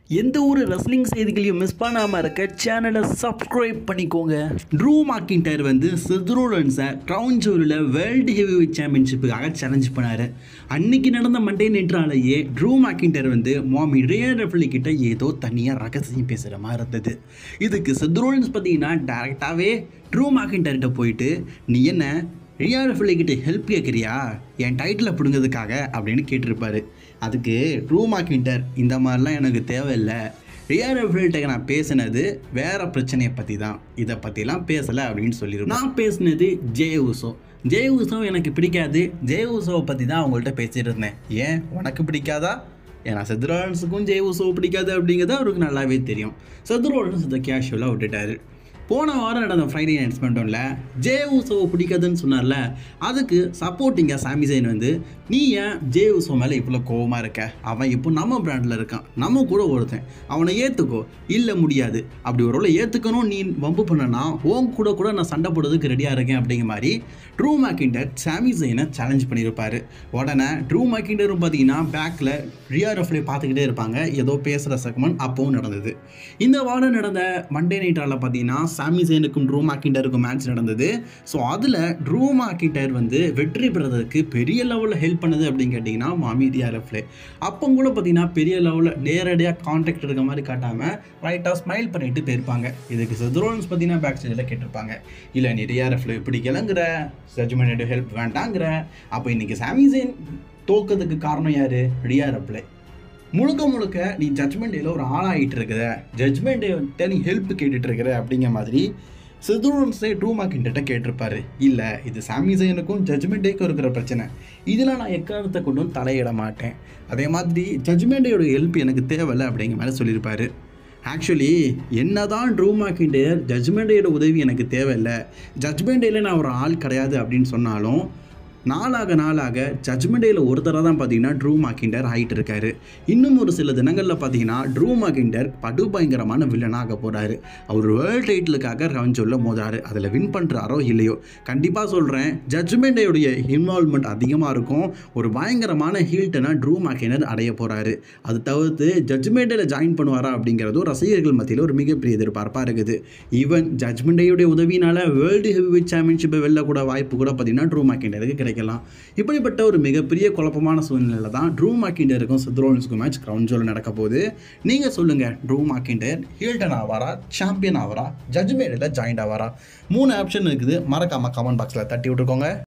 எந்த ஒரு ரெஸ்லிங் செய்திகளையும் மிஸ் பண்ணாமல் இருக்க சேனலை சப்ஸ்கிரைப் பண்ணிக்கோங்க ட்ரூ மாக்கின்டர் வந்து சித்ரோலன்ஸை க்ரௌன் ஜோலில் வேர்ல்டு ஹெவி வெயிட் சாம்பியன்ஷிப்புக்காக சேலஞ்ச் பண்ணார் அன்னைக்கு நடந்த மண்டே நேற்றாலேயே ட்ரூ மாக்கின்டர் வந்து மாமி ரேயர் ரெஃப்லி கிட்ட ஏதோ தனியாக ரகசியம் பேசுகிற மாதிரி இருந்தது இதுக்கு சித்ரோலன்ஸ் பார்த்தீங்கன்னா டேரெக்டாகவே ட்ரூ மாக்கின்டர்கிட்ட போயிட்டு நீ என்ன ரியா ரெஃப்லி கிட்ட ஹெல்ப் கேட்குறியா என் டைட்டிலை பிடுங்கிறதுக்காக அப்படின்னு கேட்டிருப்பாரு அதுக்கு ட்ரூ மாக்கின்டர் இந்த மாதிரிலாம் எனக்கு தேவையில்லை ரியா ரெஃப்லிகிட்ட நான் பேசினது வேற பிரச்சனையை பற்றி தான் இதை பற்றிலாம் பேசலை அப்படின்னு சொல்லிடுவோம் நான் பேசினது ஜே உசோ ஜே உசோ எனக்கு பிடிக்காது ஜே உசோவை பற்றி தான் அவங்கள்ட்ட பேசிட்டு இருந்தேன் ஏன் உனக்கு பிடிக்காதா ஏன்னா செத்ரோலன்ஸுக்கும் ஜே உசோ பிடிக்காது அப்படிங்கிறது அவருக்கு நல்லாவே தெரியும் செத்ரோலன்ஸ் இதை கேஷுவலாக விட்டுட்டாரு போன வாரம் நடந்த ஃப்ரைடே நைட் ஸ்மெண்டோனில் ஜே உசோவை பிடிக்காதுன்னு சொன்னார்ல அதுக்கு சப்போர்ட்டிங்காக சாமி ஜெயின் வந்து நீ ஏன் ஜே உசோ மேலே இவ்வளோ கோவமாக இருக்க அவன் இப்போ நம்ம பிராண்டில் இருக்கான் நம்ம கூட ஒருத்தன் அவனை ஏற்றுக்கோ இல்லை முடியாது அப்படி ஒரு வேளை ஏற்றுக்கணும் நீ வம்பு பண்ணனா உன் கூட கூட நான் சண்டை போடுறதுக்கு ரெடியாக இருக்கேன் அப்படிங்கிற மாதிரி ட்ரூ மேக்கிண்டர் சாமி ஜெயினை சேலஞ்ச் பண்ணியிருப்பார் உடனே ட்ரூ மேக்கிண்டரும் பார்த்தீங்கன்னா பேக்கில் ரியா ரஃப்லே பார்த்துக்கிட்டே இருப்பாங்க ஏதோ பேசுகிற செக்மெண்ட் அப்பவும் நடந்தது இந்த வாரம் நடந்த மண்டே நைட்டால் பார்த்தீங்கன்னா சாமி ஜெயினுக்கும் ட்ரூ மாக்கிண்டருக்கும் மேட்ச் நடந்தது ஸோ அதில் ட்ரூ மாக்கிண்டர் வந்து வெற்றி பெறதுக்கு பெரிய லெவலில் ஹெல்ப் பண்ணுது அப்படின்னு கேட்டிங்கன்னா மாமி டிஆர்எஃப்லே அப்போ கூட பார்த்தீங்கன்னா பெரிய லெவலில் நேரடியாக கான்டாக்ட் இருக்க மாதிரி காட்டாமல் ரைட்டாக ஸ்மைல் பண்ணிட்டு போயிருப்பாங்க இதுக்கு செத்ரோன்ஸ் பார்த்தீங்கன்னா பேக் ஸ்டேஜில் கேட்டிருப்பாங்க இல்லை நீ டிஆர்எஃப்ல பிடிக்கலங்கிற ஜட்ஜ்மெண்ட் ஹெல்ப் வேண்டாங்கிற அப்போ இன்றைக்கி சாமி ஜெயின் தோக்கிறதுக்கு காரணம் யார் டிஆர்எஃப்லே முழுக்க முழுக்க நீ ஜட்மெண்ட் டேல ஒரு ஆளாகிட்டு இருக்கிற ஜட்மெண்ட் டே நீ ஹெல்ப் கேட்டுட்டு இருக்கிற அப்படிங்கிற மாதிரி சிதுரன்ஸே ட்ரூமா கிட்ட கேட்டிருப்பாரு இல்லை இது சாமி ஜெயனுக்கும் ஜட்மெண்ட் டேக்கும் இருக்கிற பிரச்சனை இதில் நான் எக்காரணத்தை கொண்டும் தலையிட மாட்டேன் அதே மாதிரி ஜட்மெண்ட் டேயோட ஹெல்ப் எனக்கு தேவையில்லை அப்படிங்கிற மாதிரி சொல்லியிருப்பாரு ஆக்சுவலி என்னதான் ட்ரூமா கிண்டர் ஜட்மெண்ட் டேயோட உதவி எனக்கு தேவையில்லை ஜட்மெண்ட் டேல நான் ஒரு ஆள் கிடையாது அப்படின்னு சொன்னாலும் நாளாக நாளாக ஜட்மெண்ட் டேயில் ஒரு தடவை தான் பார்த்தீங்கன்னா ட்ரூ மாக்கிண்டர் ஆகிட்டு இருக்காரு இன்னும் ஒரு சில தினங்களில் பார்த்தீங்கன்னா ட்ரூ மாக்கிண்டர் படு பயங்கரமான வில்லனாக போகிறாரு அவர் வேர்ல்ட் டைட்டிலுக்காக ரவஞ்சொல்ல மோதாரு அதில் வின் பண்ணுறாரோ இல்லையோ கண்டிப்பாக சொல்கிறேன் ஜட்மெண்ட் டேயுடைய இன்வால்மெண்ட் அதிகமாக இருக்கும் ஒரு பயங்கரமான ஹீல்ட்டனை ட்ரூ மாக்கிண்டர் அடைய போகிறாரு அது தவிர்த்து ஜட்மெண்ட் டேல ஜாயின் பண்ணுவாரா அப்படிங்கிறதும் ரசிகர்கள் மத்தியில் ஒரு மிகப்பெரிய எதிர்பார்ப்பாக இருக்குது ஈவன் ஜட்மெண்ட் டேயுடைய உதவினால வேர்ல்டு ஹெவிவெயிட் சாம்பியன்ஷிப்பை வெல்லக்கூட வாய்ப்பு கூட பார்த்தீங்கன்னா ட்ரூ மாக்கிண்டருக்கு கிடைக்கலாம் இப்படிப்பட்ட ஒரு மிகப்பெரிய குழப்பமான சூழ்நிலையில் தான் ட்ரூ மாக்கிண்டருக்கும் சித்ரோன்ஸுக்கும் மேட்ச் கிரவுண்ட் ஜோல் நடக்க போகுது நீங்கள் சொல்லுங்கள் ட்ரூ மாக்கிண்டர் ஹீல்டன் ஆவாரா சாம்பியன் ஆவாரா ஜட்ஜ்மெண்ட்டில் ஜாயின்ட் ஆவாரா மூணு ஆப்ஷன் இருக்குது மறக்காமல் கமெண்ட் பாக்ஸில் தட்டி விட்டுருக்கோங்க